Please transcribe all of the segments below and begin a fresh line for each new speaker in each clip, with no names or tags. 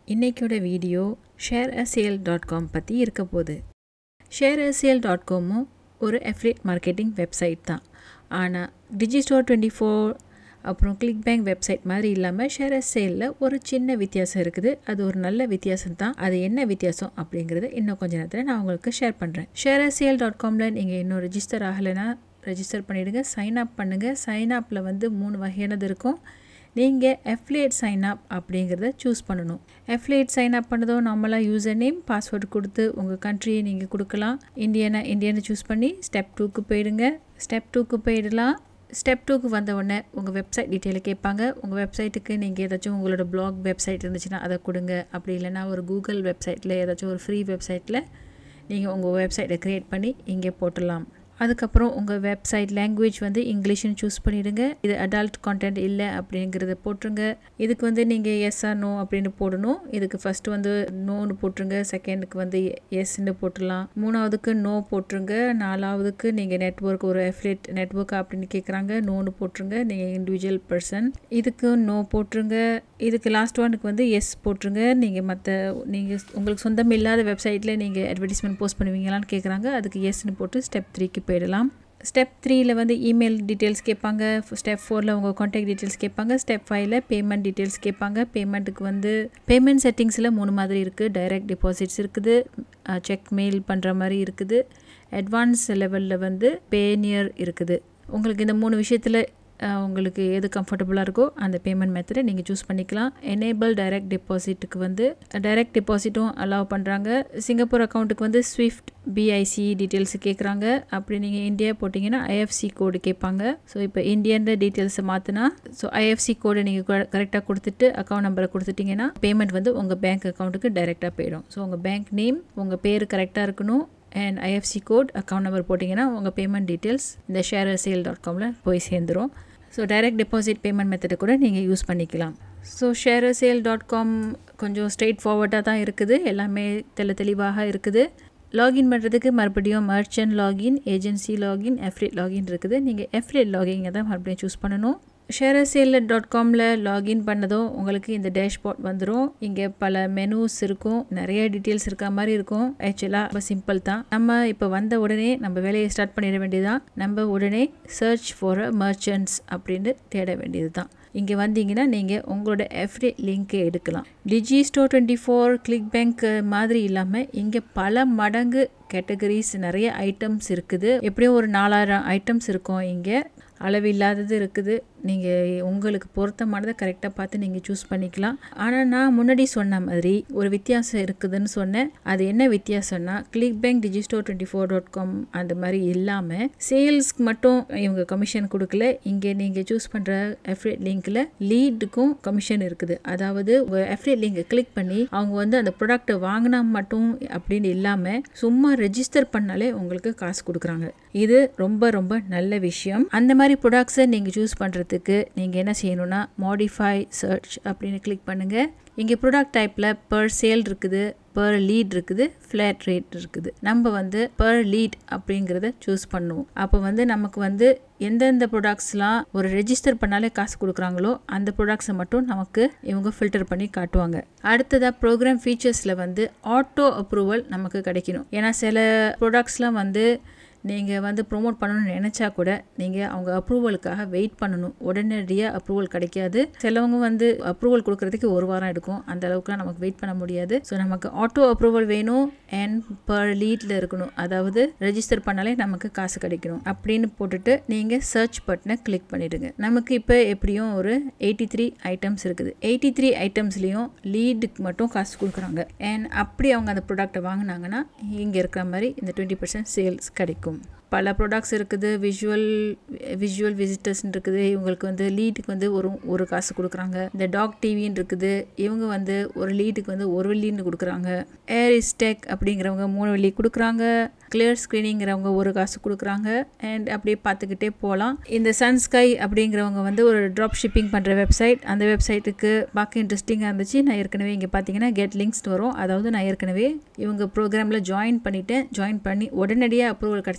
இன்றைக்கோட video share sale dot com பற்றி இருக்க போகுது ஷேர் சேல் டாட் காமும் ஒரு அஃப்ரேட் மார்க்கெட்டிங் வெப்சைட் தான் ஆனால் டிஜிஸ்டோர் டுவெண்ட்டி ஃபோர் அப்புறம் கிளிக் பேங்க் வெப்சைட் மாதிரி இல்லாமல் ஷேர் சேலில் ஒரு சின்ன வித்தியாசம் இருக்குது அது ஒரு நல்ல வித்தியாசம் தான் அது என்ன வித்தியாசம் அப்படிங்கிறது இன்னும் கொஞ்ச நேரத்தில் நான் உங்களுக்கு ஷேர் பண்ணுறேன் ஷேர் சேல் டாட் காமில் நீங்கள் இன்னும் ரெஜிஸ்டர் ஆகலைன்னா ரெஜிஸ்டர் பண்ணிவிடுங்க சைன் அப் பண்ணுங்கள் சைன் அப்பில் வந்து மூணு வகையானது இருக்கும் நீங்கள் எஃப்லேட் சைன் அப் அப்படிங்கிறத சூஸ் பண்ணணும் எஃப்லேட் சைன் அப் பண்ணதும் நார்மலாக யூசர் நேம் பாஸ்வேர்டு கொடுத்து உங்கள் கண்ட்ரியை நீங்கள் கொடுக்கலாம் இந்தியனை இந்தியனை சூஸ் பண்ணி ஸ்டெப் டூக்கு போயிடுங்க ஸ்டெப் டூக்கு போயிடலாம் ஸ்டெப் டூக்கு வந்த உடனே உங்கள் வெப்சைட் டீட்டெயிலை கேட்பாங்க உங்கள் வெப்சைட்டுக்கு நீங்கள் ஏதாச்சும் உங்களோட பிளாக் வெப்சைட் இருந்துச்சுன்னா அதை கொடுங்க அப்படி இல்லைன்னா ஒரு கூகுள் வெப்சைட்டில் ஏதாச்சும் ஒரு ஃப்ரீ வெப்சைட்டில் நீங்கள் உங்கள் வெப்சைட்டை க்ரியேட் பண்ணி இங்கே போட்டுடலாம் அதுக்கப்புறம் உங்கள் வெப்சைட் லாங்குவேஜ் வந்து இங்கிலீஷ்னு சூஸ் பண்ணிவிடுங்க இது அடல்ட் கான்டென்ட் இல்லை அப்படிங்கிறத போட்டுருங்க இதுக்கு வந்து நீங்கள் எஸ் ஆர் நோ அப்படின்னு போடணும் இதுக்கு ஃபஸ்ட்டு வந்து நோன்னு போட்டுருங்க செகண்டுக்கு வந்து எஸ்ன்னு போட்டுடலாம் மூணாவதுக்கு நோ போட்டுருங்க நாலாவதுக்கு நீங்கள் நெட்ஒர்க் ஒரு எஃப்லேட் நெட்ஒர்க் அப்படின்னு கேட்குறாங்க நோன்னு போட்டுருங்க நீங்கள் இண்டிவிஜுவல் பர்சன் இதுக்கு நோ போட்டுருங்க இதுக்கு லாஸ்ட் ஒனுக்கு வந்து எஸ் போட்டுருங்க நீங்கள் மற்ற நீங்கள் உங்களுக்கு சொந்தம் இல்லாத வெப்சைட்டில் நீங்கள் அட்வர்டைஸ்மெண்ட் போஸ்ட் பண்ணுவீங்களான்னு கேட்குறாங்க அதுக்கு எஸ்ன்னு போட்டு ஸ்டெப் த்ரீக்கு போயிடலாம் ஸ்டெப் த்ரீயில் வந்து இமெயில் டீட்டெயில்ஸ் கேட்பாங்க ஸ்டெப் ஃபோரில் உங்கள் காண்டாக்ட் டீட்டெயில்ஸ் கேட்பாங்க ஸ்டெப் ஃபைவ்ல பேமெண்ட் டீட்டெயில்ஸ் கேட்பாங்க பேமெண்ட்டுக்கு வந்து பேமெண்ட் செட்டிங்ஸில் மூணு மாதிரி இருக்குது டைரக்ட் டெபாசிட்ஸ் இருக்குது செக் மெயில் பண்ணுற மாதிரி இருக்குது அட்வான்ஸ் லெவலில் வந்து பேனியர் இருக்குது உங்களுக்கு இந்த மூணு விஷயத்தில் உங்களுக்கு எது கம்ஃபர்டபுளாக இருக்கோ அந்த பேமெண்ட் மெத்தடை நீங்கள் சூஸ் பண்ணிக்கலாம் எனேபிள் டைரக்ட் டெபாசிட்டுக்கு வந்து டைரக்ட் டெபாசிட்டும் அலோவ் பண்ணுறாங்க சிங்கப்பூர் அக்கௌண்ட்டுக்கு வந்து ஸ்விஃப்ட் பிஐசி டீட்டெயில்ஸ் கேட்குறாங்க அப்படி நீங்கள் இந்தியா போட்டிங்கன்னா ஐஎஃப்சி கோடு கேட்பாங்க ஸோ இப்போ இந்தியன் டீட்டெயில்ஸை மாற்றினா ஸோ ஐஎஃப்சி கோடு நீங்கள் கரெக்டாக கொடுத்துட்டு அக்கௌண்ட் நம்பரை கொடுத்துட்டிங்கன்னா பேமெண்ட் வந்து உங்கள் பேங்க் அக்கௌண்ட்டுக்கு டைரெக்டாக போயிடும் ஸோ உங்கள் பேங்க் நேம் உங்கள் பேர் கரெக்டாக இருக்கணும் and IFC code account number போட்டிங்கன்னா உங்கள் பேமெண்ட் டீட்டெயில்ஸ் இந்த ஷேர் சேல் டாட் காமில் போய் சேர்ந்துடும் ஸோ டைரக்ட் டெபாசிட் பேமெண்ட் மெத்தடை கூட நீங்கள் யூஸ் பண்ணிக்கலாம் so share sale dot com கொஞ்சம் ஸ்ட்ரெயிட் ஃபார்வர்டாக தான் இருக்குது எல்லாமே தெளி தெளிவாக இருக்குது லாகின் பண்ணுறதுக்கு மறுபடியும் merchant login agency login affiliate login இருக்குது நீங்கள் எஃப்ரேட் லாகினை தான் மறுபடியும் சூஸ் பண்ணணும் ஷேர் சேல் டாட் காமில் லாகின் பண்ணதும் உங்களுக்கு இந்த டேஷ்போர்ட் வந்துடும் இங்கே பல மெனூஸ் இருக்கும் நிறைய டீட்டெயில்ஸ் இருக்க மாதிரி இருக்கும் ஆக்சுவலாக ரொம்ப சிம்பிள் தான் நம்ம இப்போ வந்த உடனே நம்ம வேலையை ஸ்டார்ட் பண்ணிட வேண்டியதுதான் நம்ம உடனே சர்ச் ஃபார் அ மர்ச்சன்ட்ஸ் அப்படின்னு தேட வேண்டியது தான் இங்கே வந்தீங்கன்னா நீங்கள் உங்களோட எஃப்ரே லிங்க்கை எடுக்கலாம் Digistore twenty four ClickBank மாதிரி இல்லாமல் இங்கே பல மடங்கு கேட்டகரிஸ் நிறைய ஐட்டம்ஸ் இருக்குது எப்படியும் ஒரு நாலாயிரம் ஐட்டம்ஸ் இருக்கும் இங்கே அளவில்லாதது இருக்குது நீங்கள் உங்களுக்கு பொருத்தமானதை கரெக்டாக பார்த்து நீங்கள் சூஸ் பண்ணிக்கலாம் ஆனால் நான் முன்னாடி சொன்ன மாதிரி ஒரு வித்தியாசம் இருக்குதுன்னு சொன்னேன் அது என்ன வித்தியாசம்னா ClickBank Digistore twenty four dot com அந்த மாதிரி இல்லாமல் சேல்ஸ்க்கு மட்டும் இவங்க கமிஷன் கொடுக்கல இங்கே நீங்கள் சூஸ் பண்ணுற எஃப்ரேட் லிங்க்கில் லீடுக்கும் கமிஷன் இருக்குது அதாவது எஃப்ரேட் லிங்கை கிளிக் பண்ணி அவங்க வந்து அந்த ப்ராடக்ட்டை வாங்கினா மட்டும் அப்படின்னு இல்லாமல் சும்மா ரெஜிஸ்டர் பண்ணாலே உங்களுக்கு காசு கொடுக்குறாங்க இது ரொம்ப ரொம்ப நல்ல விஷயம் அந்த மாதிரி ப்ராடக்ட்ஸை நீங்கள் சூஸ் பண்ணுறது பண்ணுறதுக்கு நீங்கள் என்ன செய்யணும்னா மாடிஃபை சர்ச் அப்படின்னு கிளிக் பண்ணுங்கள் இங்கே ப்ராடக்ட் டைப்பில் பர் சேல் இருக்குது பர் லீட் இருக்குது ஃப்ளாட் ரேட் இருக்குது நம்ம வந்து பர் லீட் அப்படிங்கிறத சூஸ் பண்ணுவோம் அப்போ வந்து நமக்கு வந்து எந்தெந்த ப்ராடக்ட்ஸ்லாம் ஒரு ரெஜிஸ்டர் பண்ணாலே காசு கொடுக்குறாங்களோ அந்த ப்ராடக்ட்ஸை மட்டும் நமக்கு இவங்க ஃபில்டர் பண்ணி காட்டுவாங்க அடுத்ததாக ப்ரோக்ராம் ஃபீச்சர்ஸில் வந்து ஆட்டோ அப்ரூவல் நமக்கு கிடைக்கணும் ஏன்னா சில ப்ராடக்ட்ஸ்லாம் வந்து நீங்கள் வந்து ப்ரொமோட் பண்ணணும்னு நினச்சா கூட நீங்கள் அவங்க அப்ரூவலுக்காக வெயிட் பண்ணணும் உடனடியாக அப்ரூவல் கிடைக்காது சிலவங்க வந்து அப்ரூவல் கொடுக்கறதுக்கு ஒரு வாரம் எடுக்கும் அந்த அளவுக்குலாம் நமக்கு வெயிட் பண்ண முடியாது ஸோ நமக்கு ஆட்டோ அப்ரூவல் வேணும் அண்ட் பர் லீட்டில் இருக்கணும் அதாவது ரெஜிஸ்டர் பண்ணாலே நமக்கு காசு கிடைக்கணும் அப்படின்னு போட்டுட்டு நீங்கள் சர்ச் பட்டனை கிளிக் பண்ணிவிடுங்க நமக்கு இப்போ எப்படியும் ஒரு எயிட்டி த்ரீ ஐட்டம்ஸ் இருக்குது எயிட்டி த்ரீ ஐட்டம்ஸ்லேயும் லீடுக்கு மட்டும் காசு கொடுக்குறாங்க அண்ட் அப்படி அவங்க அந்த ப்ராடக்ட்டை வாங்கினாங்கன்னா இங்கே இருக்கிற மாதிரி இந்த டுவெண்ட்டி பர்சன்ட் சேல்ஸ் கிடைக்கும் பல ப்ராடக்ட்ஸ் இருக்குது விஷுவல் விஷுவல் விசிட்டர்ஸ்னு இருக்குது இவங்களுக்கு வந்து லீடுக்கு வந்து ஒரு ஒரு காசு கொடுக்குறாங்க இந்த டாக் டிவின்னு இருக்குது இவங்க வந்து ஒரு லீடுக்கு வந்து ஒரு வெள்ளின்னு கொடுக்குறாங்க ஏர் இஸ்டெக் அப்படிங்கிறவங்க மூணு வெள்ளி கொடுக்குறாங்க கிளியர் ஸ்க்ரீனிங்கிறவங்க ஒரு காசு கொடுக்குறாங்க அண்ட் அப்படியே பார்த்துக்கிட்டே போகலாம் இந்த சன்ஸ்கை அப்படிங்கிறவங்க வந்து ஒரு ட்ராப் ஷிப்பிங் பண்ணுற வெப்சைட் அந்த வெப்சைட்டுக்கு பார்க்க இன்ட்ரெஸ்டிங்காக இருந்துச்சு நான் ஏற்கனவே இங்கே பார்த்தீங்கன்னா கெட் லிங்க்ஸ் வரும் அதாவது நான் ஏற்கனவே இவங்க ப்ரோக்ராமில் ஜாயின் பண்ணிவிட்டேன் ஜாயின் பண்ணி உடனடியாக அப்ரூவல் கிடச்சிச்சு அதை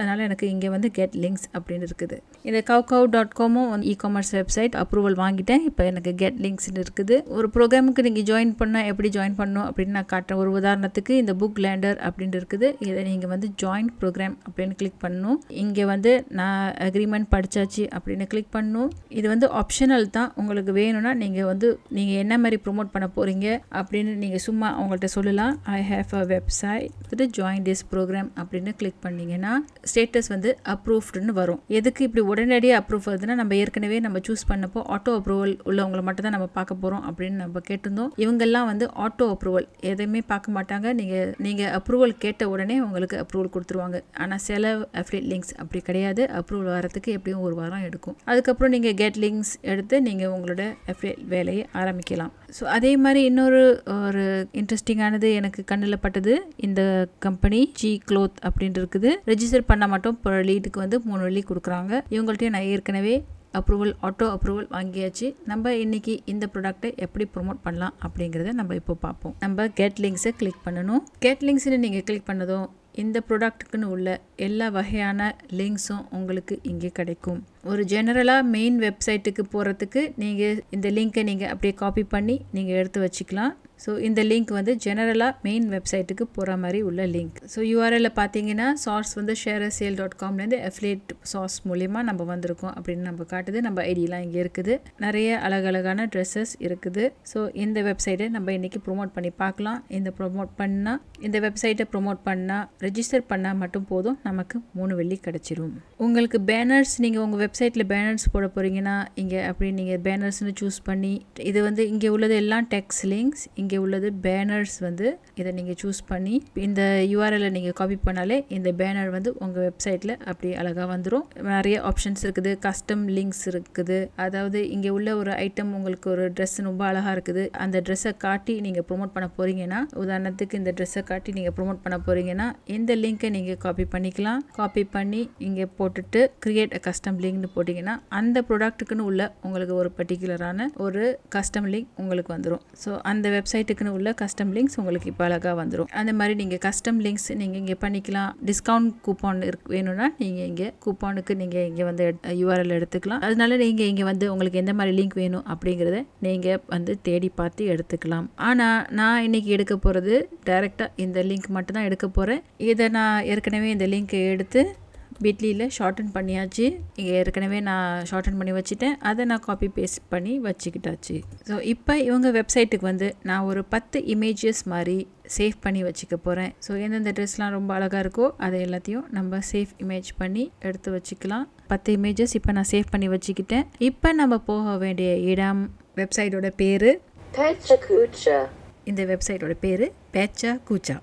அதனால் எனக்கு இங்கே வந்து கெட் லிங்க்ஸ் அப்படின்னு இருக்குது இந்த கவ் கவ் டாட் காமும் இ காமர்ஸ் வெப்சைட் அப்ரூவல் வாங்கிட்டேன் இப்போ எனக்கு கெட் லிங்க்ஸ்னு இருக்குது ஒரு ப்ரோக்ராமுக்கு நீங்கள் ஜாயின் பண்ணால் எப்படி ஜாயின் பண்ணணும் அப்படின்னு நான் காட்டுறேன் ஒரு உதாரணத்துக்கு இந்த புக் லேண்டர் அப்படின்னு இருக்குது இதை நீங்கள் வந்து ஜாயின் ப்ரோக்ராம் அப்படின்னு கிளிக் பண்ணணும் இங்கே வந்து நான் அக்ரிமெண்ட் படித்தாச்சு அப்படின்னு கிளிக் பண்ணணும் இது வந்து ஆப்ஷனல் தான் உங்களுக்கு வேணும்னா நீங்கள் வந்து நீங்கள் என்ன மாதிரி ப்ரொமோட் பண்ண போகிறீங்க அப்படின்னு நீங்கள் சும்மா அவங்கள்ட்ட சொல்லலாம் I have a website join this program அப்படின்னு கிளிக் பண்ணிங்கன்னா ஸ்டேட்டஸ் வந்து அப்ரூவ்டுன்னு வரும் எதுக்கு இப்படி உடனடியாக அப்ரூவ் வருதுன்னா நம்ம ஏற்கனவே நம்ம சூஸ் பண்ணப்போ ஆட்டோ அப்ரூவல் உள்ளவங்களை மட்டும் தான் நம்ம பார்க்க போகிறோம் அப்படின்னு நம்ம கேட்டிருந்தோம் இவங்கெல்லாம் வந்து ஆட்டோ அப்ரூவல் எதையுமே பார்க்க மாட்டாங்க நீங்கள் நீங்கள் அப்ரூவல் கேட்ட உடனே உங்களுக்கு அப்ரூவல் கொடுத்துருவாங்க ஆனால் சில அஃப்லேட் லிங்க்ஸ் அப்படி கிடையாது அப்ரூவல் வரத்துக்கு எப்படியும் ஒரு வாரம் எடுக்கும் அதுக்கப்புறம் நீங்கள் கெட் லிங்க்ஸ் எடுத்து நீங்கள் உங்களோட அஃப்லேட் வேலையை ஆரம்பிக்கலாம் ஸோ அதே மாதிரி இன்னொரு ஒரு இன்ட்ரெஸ்டிங்கானது எனக்கு கண்ணில் பட்டது இந்த கம்பெனி ஜி க்ளோத் அப்படின்னு இருக்குது ரெஜிஸ்டர் பண்ண மட்டும் இப்போ லீடுக்கு வந்து மூணு வழி கொடுக்குறாங்க இவங்கள்ட்டையும் நான் ஏற்கனவே அப்ரூவல் ஆட்டோ அப்ரூவல் வாங்கியாச்சு நம்ம இன்னைக்கு இந்த ப்ராடக்ட்டை எப்படி ப்ரொமோட் பண்ணலாம் அப்படிங்கிறத நம்ம இப்போ பார்ப்போம் நம்ம கெட் லிங்க்ஸை கிளிக் பண்ணணும் கெட் லிங்க்ஸ்னு நீங்கள் கிளிக் பண்ணதும் இந்த ப்ராடக்ட்டுக்குன்னு உள்ள எல்லா வகையான லிங்க்ஸும் உங்களுக்கு இங்கே கிடைக்கும் ஒரு ஜெனரலாக மெயின் வெப்சைட்டுக்கு போகிறதுக்கு நீங்கள் இந்த லிங்க்கை நீங்கள் அப்படியே காப்பி பண்ணி நீங்கள் எடுத்து வச்சுக்கலாம் ஸோ இந்த லிங்க் வந்து ஜெனரலாக மெயின் வெப்சைட்டுக்கு போகிற மாதிரி உள்ள லிங்க் ஸோ யூஆர்எல்ல பார்த்தீங்கன்னா சார்ஸ் வந்து ஷேர் சேல் டாட் காம்லேருந்து அஃப்லேட் சார்ஸ் மூலிமா நம்ம வந்திருக்கோம் அப்படின்னு நம்ம காட்டுது நம்ம ஐடியெலாம் இங்கே இருக்குது நிறைய அழகழகான ட்ரெஸ்ஸஸ் இருக்குது ஸோ இந்த வெப்சைட்டை நம்ம இன்றைக்கி ப்ரொமோட் பண்ணி பார்க்கலாம் இந்த ப்ரொமோட் பண்ணால் இந்த வெப்சைட்டை ப்ரொமோட் பண்ணால் ரெஜிஸ்டர் பண்ணால் மட்டும் போதும் நமக்கு மூணு வெள்ளி கிடச்சிரும் உங்களுக்கு பேனர்ஸ் நீங்கள் உங்கள் வெப்சைட்டில் பேனர்ஸ் போட போகிறீங்கன்னா இங்கே அப்படி நீங்கள் பேனர்ஸ்னு சூஸ் பண்ணி இது வந்து இங்கே உள்ளது எல்லாம் டெக்ஸ் லிங்க்ஸ் இங்கே உள்ளது பேனர்ஸ் வந்து இதை நீங்கள் சூஸ் பண்ணி இந்த யூஆர்எல்லை நீங்கள் காப்பி பண்ணாலே இந்த பேனர் வந்து உங்கள் வெப்சைட்டில் அப்படி அழகாக வந்துடும் நிறைய ஆப்ஷன்ஸ் இருக்குது கஸ்டம் லிங்க்ஸ் இருக்குது அதாவது இங்கே உள்ள ஒரு ஐட்டம் உங்களுக்கு ஒரு ட்ரெஸ் ரொம்ப அழகாக இருக்குது அந்த ட்ரெஸ்ஸை காட்டி நீங்கள் ப்ரொமோட் பண்ண போகிறீங்கன்னா உதாரணத்துக்கு இந்த ட்ரெஸ்ஸை காட்டி நீங்கள் ப்ரொமோட் பண்ண போகிறீங்கன்னா இந்த லிங்க்கை நீங்கள் காப்பி பண்ணிக்கலாம் காப்பி பண்ணி இங்கே போட்டுட்டு கிரியேட் அ கஸ்டம் லிங்க்னு போட்டிங்கன்னா அந்த ப்ராடக்ட்டுக்குன்னு உள்ள உங்களுக்கு ஒரு பர்டிகுலரான ஒரு கஸ்டம் லிங்க் உங்களுக்கு வந்துடும் ஸோ அந்த வெப்சைட்டுக்குன்னு உள்ள கஸ்டம் லிங்க்ஸ் உங்களுக்கு இப்போ அழகாக வந்துடும் அந்த மாதிரி நீங்கள் கஸ்டம் லிங்க்ஸ் நீங்கள் இங்கே பண்ணிக்கலாம் டிஸ்கவுண்ட் கூப்பான் இருக்கு வேணும்னா நீங்கள் இங்கே கூப்பானுக்கு நீங்கள் இங்கே வந்து யூஆர்எல் எடுத்துக்கலாம் அதனால நீங்கள் இங்கே வந்து உங்களுக்கு எந்த மாதிரி லிங்க் வேணும் அப்படிங்கிறத நீங்கள் வந்து தேடி பார்த்து எடுத்துக்கலாம் ஆனால் நான் இன்னைக்கு எடுக்க போகிறது டைரெக்டாக இந்த லிங்க் மட்டும் தான் எடுக்க போகிறேன் இதை நான் ஏற்கனவே இந்த லிங்க்கை எடுத்து பிட்லியில் ஷார்டன் பண்ணியாச்சு இங்கே ஏற்கனவே நான் ஷார்டன் பண்ணி வச்சுட்டேன் அதை நான் காப்பி பேஸ்ட் பண்ணி வச்சுக்கிட்டாச்சு ஸோ இப்போ இவங்க வெப்சைட்டுக்கு வந்து நான் ஒரு பத்து இமேஜஸ் மாதிரி சேவ் பண்ணி வச்சுக்க போகிறேன் ஸோ எந்தெந்த ட்ரெஸ்லாம் ரொம்ப அழகாக இருக்கோ அதை எல்லாத்தையும் நம்ம சேவ் இமேஜ் பண்ணி எடுத்து வச்சுக்கலாம் பத்து இமேஜஸ் இப்போ நான் சேவ் பண்ணி வச்சுக்கிட்டேன் இப்போ நம்ம போக வேண்டிய இடம் வெப்சைட்டோட பேர்
Pechakucha.
இந்த வெப்சைட்டோட பேர் பேச்சா கூச்சா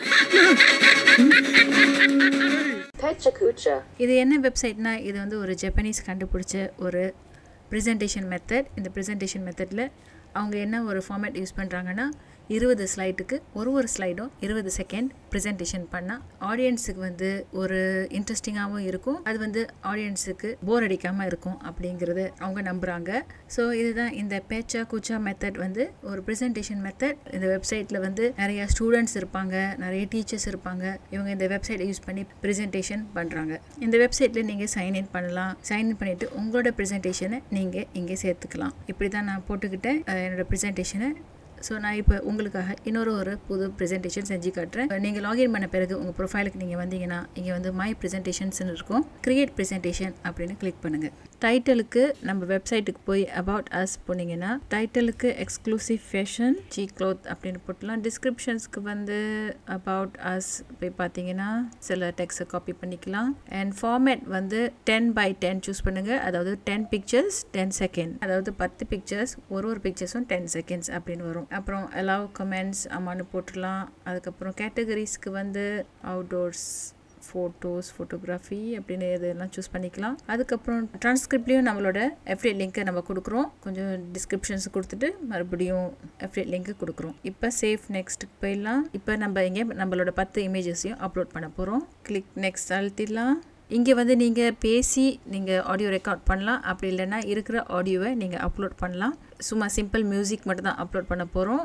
Pechakucha.
இது என்ன வெப்சைட்னா இது வந்து ஒரு ஜப்பனீஸ் கண்டுபிடிச்ச ஒரு ப்ரெசன்டேஷன் மெத்தட் இந்த ப்ரெசன்டேஷன் மெத்தடில் அவங்க என்ன ஒரு ஃபார்மேட் யூஸ் பண்ணுறாங்கன்னா இருபது ஸ்லைடுக்கு ஒரு ஒரு ஸ்லைடும் இருபது செகண்ட் ப்ரெசன்டேஷன் பண்ணால் ஆடியன்ஸுக்கு வந்து ஒரு இன்ட்ரெஸ்டிங்காகவும் இருக்கும் அது வந்து ஆடியன்ஸுக்கு போர் அடிக்காமல் இருக்கும் அப்படிங்கிறது அவங்க நம்புகிறாங்க ஸோ இதுதான் இந்த பேச்சா கூச்சா மெத்தட் வந்து ஒரு ப்ரெசன்டேஷன் மெத்தட் இந்த வெப்சைட்டில் வந்து நிறைய ஸ்டூடெண்ட்ஸ் இருப்பாங்க நிறைய டீச்சர்ஸ் இருப்பாங்க இவங்க இந்த வெப்சைட்டை யூஸ் பண்ணி ப்ரெசன்டேஷன் பண்ணுறாங்க இந்த வெப்சைட்டில் நீங்கள் சைன்இன் பண்ணலாம் சைன்இன் பண்ணிவிட்டு உங்களோட ப்ரெசன்டேஷனை நீங்கள் இங்கே சேர்த்துக்கலாம் இப்படி தான் நான் போட்டுக்கிட்டேன் அஹ், என்னோட ப்ரெசன்டேஷனை ஸோ நான் இப்போ உங்களுக்காக இன்னொரு ஒரு புது ப்ரெசன்டேஷன் செஞ்சு காட்டுறேன் நீங்கள் லாகின் பண்ண பிறகு உங்கள் ப்ரொஃபைலுக்கு நீங்கள் வந்தீங்கன்னா இங்கே வந்து மை ப்ரெசன்டேஷன்ஸ்னு இருக்கும் கிரியேட் ப்ரெசன்டேஷன் அப்படின்னு கிளிக் பண்ணுங்கள் டைட்டிலுக்கு நம்ம வெப்சைட்டுக்கு போய் அபவுட் அஸ் போனீங்கன்னா டைட்டிலுக்கு எக்ஸ்க்ளூசிவ் ஃபேஷன் ஜி க்ளோத் அப்படின்னு போட்டலாம் டிஸ்கிரிப்ஷன்ஸ்க்கு வந்து அபவுட் அஸ் போய் பார்த்தீங்கன்னா சில டெக்ஸை காப்பி பண்ணிக்கலாம் அண்ட் ஃபார்மேட் வந்து டென் பை டென் சூஸ் பண்ணுங்கள் அதாவது டென் பிக்சர்ஸ் டென் செகண்ட் அதாவது பத்து பிக்சர்ஸ் ஒரு ஒரு பிக்சர்ஸும் டென் செகண்ட்ஸ் அப்படின்னு வரும் அப்புறம் அலவ் கமெண்ட்ஸ் ஆமான்னு போட்டுடலாம் அதுக்கப்புறம் கேட்டகரிஸ்க்கு வந்து அவுட்டோர்ஸ் ஃபோட்டோஸ் ஃபோட்டோகிராஃபி அப்படின்னு இதெல்லாம் சூஸ் பண்ணிக்கலாம் அதுக்கப்புறம் ட்ரான்ஸ்கிரிப்ட்லேயும் நம்மளோட எஃப்ரேட் லிங்க்கை நம்ம கொடுக்குறோம் கொஞ்சம் டிஸ்கிரிப்ஷன்ஸ் கொடுத்துட்டு மறுபடியும் எஃப்ரேட் லிங்க்கு கொடுக்குறோம் இப்போ சேஃப் நெக்ஸ்ட்டுக்கு போயிடலாம் இப்போ நம்ம இங்கே நம்மளோட பத்து இமேஜஸையும் அப்லோட் பண்ண போகிறோம் கிளிக் நெக்ஸ்ட் அழுத்திடலாம் இங்கே வந்து நீங்கள் பேசி நீங்கள் ஆடியோ ரெக்கார்ட் பண்ணலாம் அப்படி இல்லைன்னா இருக்கிற ஆடியோவை நீங்கள் அப்லோட் பண்ணலாம் சும்மா சிம்பிள் மியூசிக் மட்டும் தான் அப்லோட் பண்ண போகிறோம்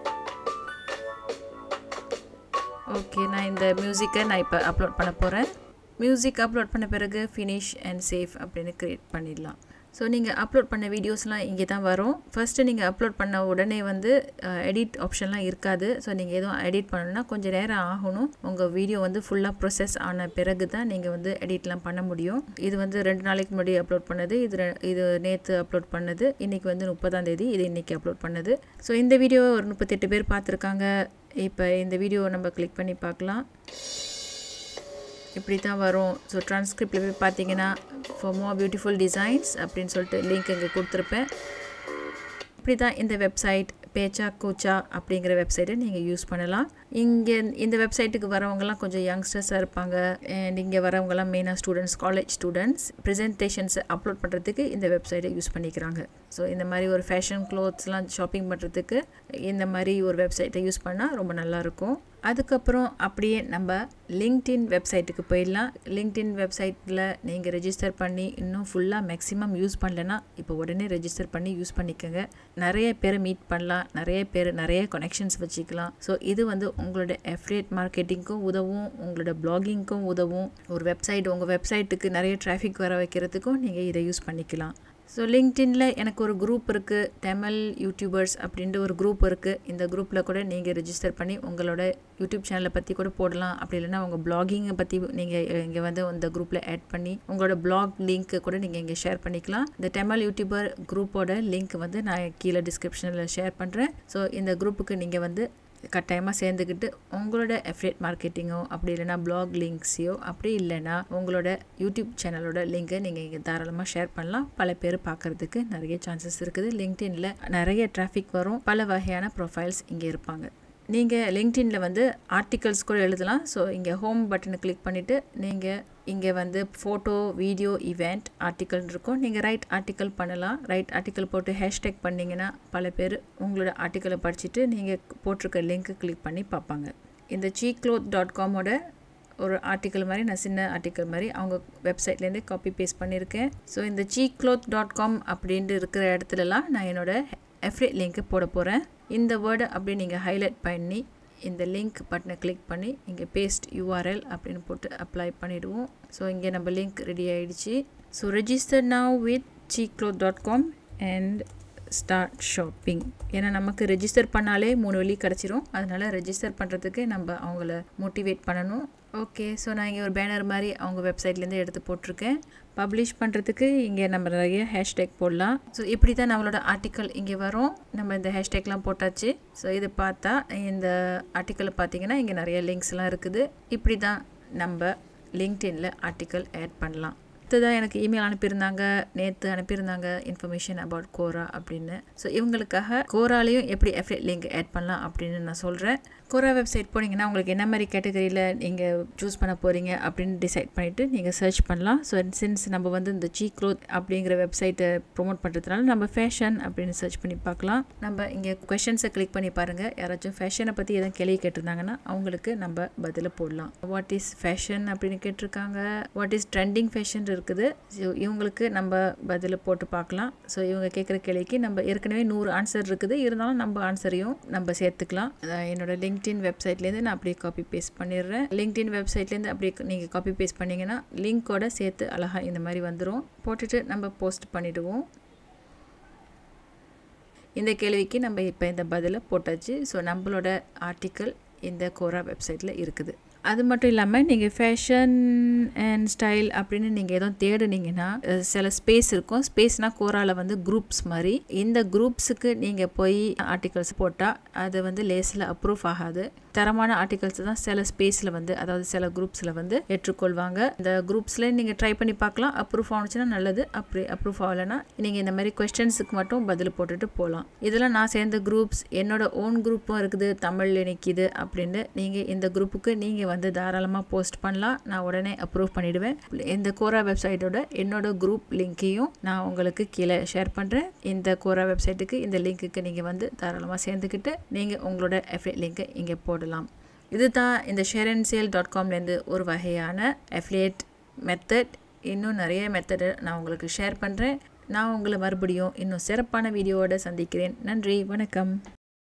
ஓகே நான் இந்த மியூசிக்கை நான் இப்போ அப்லோட் பண்ண போகிறேன் மியூசிக் அப்லோட் பண்ண பிறகு ஃபினிஷ் அண்ட் சேஃப் அப்படின்னு க்ரியேட் பண்ணிடலாம் ஸோ நீங்கள் அப்லோட் பண்ண வீடியோஸ்லாம் இங்கே தான் வரும் ஃபஸ்ட்டு நீங்கள் அப்லோட் பண்ண உடனே வந்து எடிட் ஆப்ஷன்லாம் இருக்காது ஸோ நீங்கள் எதுவும் எடிட் பண்ணணும்னா கொஞ்சம் நேரம் ஆகணும் உங்கள் வீடியோ வந்து ஃபுல்லாக ப்ரொசஸ் ஆன பிறகு தான் நீங்கள் வந்து எடிட்லாம் பண்ண முடியும் இது வந்து ரெண்டு நாளைக்கு முன்னாடி அப்லோட் பண்ணது இது ரெ- இது நேற்று அப்லோட் பண்ணது இன்றைக்கி வந்து முப்பதாம் தேதி இது இன்றைக்கி அப்லோட் பண்ணது ஸோ இந்த வீடியோ ஒரு முப்பத்தெட்டு பேர் பார்த்துருக்காங்க இப்போ இந்த வீடியோ நம்ம கிளிக் பண்ணி பார்க்கலாம் இப்படி தான் வரும் ஸோ டிரான்ஸ்கிரிப்டில் போய் பார்த்தீங்கன்னா ஃபார் மோர் பியூட்டிஃபுல் டிசைன்ஸ் அப்படின்னு சொல்லிட்டு லிங்க் இங்கே கொடுத்துருப்பேன் இப்படி தான் இந்த வெப்சைட் பேச்சா கூச்சா அப்படிங்கிற வெப்சைட்டை நீங்கள் யூஸ் பண்ணலாம் இங்கே இந்த வெப்சைட்டுக்கு வரவங்கலாம் கொஞ்சம் யங்ஸ்டர்ஸாக இருப்பாங்க அண்ட் இங்கே வரவங்கலாம் மெயினாக ஸ்டூடெண்ட்ஸ் காலேஜ் ஸ்டூடெண்ட்ஸ் ப்ரெசன்டேஷன்ஸை அப்லோட் பண்ணுறதுக்கு இந்த வெப்சைட்டை யூஸ் பண்ணிக்கிறாங்க ஸோ இந்த மாதிரி ஒரு ஃபேஷன் க்ளோத்ஸ்லாம் ஷாப்பிங் பண்ணுறதுக்கு இந்த மாதிரி ஒரு வெப்சைட்டை யூஸ் பண்ணால் ரொம்ப நல்லாயிருக்கும் அதுக்கப்புறம் அப்படியே நம்ம லிங்க்டின் வெப்சைட்டுக்கு போயிடலாம் லிங்க்டின் வெப்சைட்டில் நீங்கள் ரெஜிஸ்டர் பண்ணி இன்னும் ஃபுல்லாக மேக்ஸிமம் யூஸ் பண்ணலன்னா இப்போ உடனே ரெஜிஸ்டர் பண்ணி யூஸ் பண்ணிக்கோங்க நிறைய பேரை மீட் பண்ணலாம் நிறைய பேர் நிறைய கனெக்ஷன்ஸ் வச்சுக்கலாம் ஸோ இது வந்து உங்களோட எஃப்ரேட் மார்க்கெட்டிங்க்கும் உதவும் உங்களோட பிளாகிங்க்கும் உதவும் ஒரு வெப்சைட் உங்கள் வெப்சைட்டுக்கு நிறைய டிராஃபிக் வர வைக்கிறதுக்கும் நீங்கள் இதை யூஸ் பண்ணிக்கலாம் ஸோ லிங்க்டின்ல எனக்கு ஒரு குரூப் இருக்குது தமிழ் யூடியூபர்ஸ் அப்படின்ட்டு ஒரு குரூப் இருக்குது இந்த குரூப்பில் கூட நீங்கள் ரெஜிஸ்டர் பண்ணி உங்களோட யூடியூப் சேனலை பற்றி கூட போடலாம் அப்படி இல்லைன்னா உங்கள் பிளாகிங்கை பற்றி நீங்கள் இங்கே வந்து இந்த குரூப்பில் ஆட் பண்ணி உங்களோட பிளாக் லிங்க்கு கூட நீங்கள் இங்கே ஷேர் பண்ணிக்கலாம் இந்த தமிழ் யூடியூபர் குரூப்போட லிங்க் வந்து நான் கீழே டிஸ்கிரிப்ஷனில் ஷேர் பண்ணுறேன் ஸோ இந்த குரூப்புக்கு நீங்கள் வந்து கட்டாயமாக சேர்ந்துக்கிட்டு உங்களோட எஃப்ரேட் மார்க்கெட்டிங்கோ அப்படி இல்லைன்னா பிளாக் லிங்க்ஸையோ அப்படி இல்லைன்னா உங்களோட யூடியூப் சேனலோட லிங்கை நீங்கள் இங்கே தாராளமாக ஷேர் பண்ணலாம் பல பேர் பார்க்கறதுக்கு நிறைய சான்சஸ் இருக்குது லிங்க்டின்ல நிறைய டிராஃபிக் வரும் பல வகையான ப்ரொஃபைல்ஸ் இங்கே இருப்பாங்க நீங்கள் லிங்க்டின்ல வந்து ஆர்டிகல்ஸ் கூட எழுதலாம் ஸோ இங்கே ஹோம் பட்டனை கிளிக் பண்ணிவிட்டு நீங்கள் இங்கே வந்து ஃபோட்டோ வீடியோ இவெண்ட் ஆர்டிக்கல் இருக்கும் நீங்கள் ரைட் ஆர்டிக்கல் பண்ணலாம் ரைட் ஆர்டிக்கல் போட்டு ஹேஷ்டேக் பண்ணிங்கன்னா பல பேர் உங்களோட ஆர்டிக்கலை படிச்சுட்டு நீங்கள் போட்டிருக்க லிங்க்கு கிளிக் பண்ணி பார்ப்பாங்க இந்த சீக்ளோத் டாட் காமோட ஒரு ஆர்டிக்கல் மாதிரி நான் சின்ன ஆர்டிக்கல் மாதிரி அவங்க வெப்சைட்லேருந்து காப்பி பேஸ்ட் பண்ணியிருக்கேன் ஸோ இந்த சீக்ளோத் டாட் காம் அப்படின்ட்டு இருக்கிற இடத்துலலாம் நான் என்னோட எஃப்ரேட் லிங்க்கு போட போகிறேன் இந்த வேர்டை அப்படியே நீங்கள் ஹைலைட் பண்ணி இந்த லிங்க் பட்டனை கிளிக் பண்ணி இங்கே பேஸ்ட் யூஆர்எல் அப்படின்னு போட்டு அப்ளை பண்ணிவிடுவோம் ஸோ இங்கே நம்ம லிங்க் ரெடி ஆயிடுச்சு ஸோ ரெஜிஸ்டர் now வித் சீக்ளோத் dot com and start shopping ஏன்னா நமக்கு ரெஜிஸ்டர் பண்ணாலே மூணு வழி கிடச்சிரும் அதனால் ரெஜிஸ்டர் பண்ணுறதுக்கு நம்ம அவங்கள மோட்டிவேட் பண்ணணும் ஓகே ஸோ நான் இங்கே ஒரு பேனர் மாதிரி அவங்க வெப்சைட்லேருந்து எடுத்து போட்டிருக்கேன் பப்ளிஷ் பண்ணுறதுக்கு இங்கே நம்ம நிறைய ஹேஷ்டேக் போடலாம் ஸோ இப்படி தான் நம்மளோட ஆர்டிக்கல் இங்கே வரும் நம்ம இந்த ஹேஷ்டேக்லாம் போட்டாச்சு ஸோ இது பார்த்தா இந்த ஆர்டிக்கலை பார்த்தீங்கன்னா இங்கே நிறைய லிங்க்ஸ்லாம் இருக்குது இப்படி தான் நம்ம லிங்க்டின்ல ஆர்டிக்கல் ஆட் பண்ணலாம் அடுத்ததாக எனக்கு இமெயில் அனுப்பியிருந்தாங்க நேற்று அனுப்பியிருந்தாங்க இன்ஃபர்மேஷன் அபவுட் கோரா அப்படின்னு ஸோ இவங்களுக்காக கோராலையும் எப்படி எஃப்ரேட் லிங்க் ஆட் பண்ணலாம் அப்படின்னு நான் சொல்கிறேன் கோரா வெப்சைட் போனீங்கன்னா உங்களுக்கு என்ன மாதிரி கேட்டகரியில் நீங்கள் சூஸ் பண்ண போகிறீங்க அப்படின்னு டிசைட் பண்ணிவிட்டு நீங்கள் சர்ச் பண்ணலாம் ஸோ சின்ஸ் நம்ம வந்து இந்த சீ க்ளோத் அப்படிங்கிற வெப்சைட்டை ப்ரொமோட் பண்ணுறதுனால நம்ம ஃபேஷன் அப்படின்னு சர்ச் பண்ணி பார்க்கலாம் நம்ம இங்கே கொஷின்ஸை கிளிக் பண்ணி பாருங்கள் யாராச்சும் ஃபேஷனை பற்றி எதுவும் கேள்வி கேட்டிருந்தாங்கன்னா அவங்களுக்கு நம்ம பதில போடலாம் வாட் இஸ் ஃபேஷன் அப்படின்னு கேட்டிருக்காங்க வாட் இஸ் ட்ரெண்டிங் ஃபேஷன் இருக்குது ஸோ இவங்களுக்கு நம்ம பதில் போட்டு பார்க்கலாம் ஸோ இவங்க கேட்குற கேள்விக்கு நம்ம ஏற்கனவே நூறு ஆன்சர் இருக்குது இருந்தாலும் நம்ம ஆன்சரையும் நம்ம சேர்த்துக்கலாம் அஹ் என்னோட லிங்க்டின் வெப்சைட்லேருந்து நான் அப்படியே காப்பி பேஸ்ட் பண்ணிடுறேன் லிங்க்டின் வெப்சைட்லேருந்து அப்படியே நீங்கள் காப்பி பேஸ்ட் பண்ணிங்கன்னா லிங்க்கோட சேர்த்து அழகாக இந்த மாதிரி வந்துடும் போட்டுட்டு நம்ம போஸ்ட் பண்ணிவிடுவோம் இந்த கேள்விக்கு நம்ம இப்போ இந்த பதிலை போட்டாச்சு ஸோ நம்மளோட ஆர்டிக்கல் இந்த கோரா வெப்சைட்டில் இருக்குது அது மட்டும் இல்லாமல் நீங்கள் ஃபேஷன் அண்ட் ஸ்டைல் அப்படின்னு நீங்கள் எதுவும் தேடுனீங்கன்னா அஹ் சில ஸ்பேஸ் இருக்கும் ஸ்பேஸ்னால் கோராவில் வந்து குரூப்ஸ் மாதிரி இந்த குரூப்ஸுக்கு நீங்கள் போய் ஆர்டிகல்ஸ் போட்டால் அது வந்து லேஸில் அப்ரூவ் ஆகாது தரமான ஆர்டிகல்ஸ் தான் சில ஸ்பேஸில் வந்து அதாவது சில குரூப்ஸில் வந்து ஏற்றுக்கொள்வாங்க இந்த குரூப்ஸில் நீங்கள் ட்ரை பண்ணி பார்க்கலாம் அப்ரூவ் ஆனுச்சுன்னா நல்லது அப்படி அப்ரூவ் ஆகலைன்னா நீங்கள் இந்த மாதிரி கொஸ்டின்ஸுக்கு மட்டும் பதில் போட்டுட்டு போகலாம் இதெல்லாம் நான் சேர்ந்த குரூப்ஸ் என்னோட ஓன் குரூப்பும் இருக்குது தமிழ் நிற்கிது அப்படின்னு நீங்கள் இந்த குரூப்புக்கு நீங்கள் வந்து தாராளமாக போஸ்ட் பண்ணலாம் நான் உடனே அப்ரூவ் பண்ணிடுவேன் இந்த கோரா வெப்சைட்டோட என்னோட குரூப் லிங்க்கையும் நான் உங்களுக்கு கீழே ஷேர் பண்ணுறேன் இந்த கோரா வெப்சைட்டுக்கு இந்த லிங்க்குக்கு நீங்கள் வந்து தாராளமாக சேர்ந்துக்கிட்டு நீங்கள் உங்களோட எஃப்ஏ லிங்க்கை இங்கே போடலாம் இதுதான் இந்த ஷேர் அண்ட் சேல் டாட் காம்லேருந்து ஒரு வகையான அஃப்லியேட் மெத்தட் இன்னும் நிறைய மெத்தடை நான் உங்களுக்கு ஷேர் பண்ணுறேன் நான் உங்களை மறுபடியும் இன்னும் சிறப்பான வீடியோவோட சந்திக்கிறேன் நன்றி வணக்கம்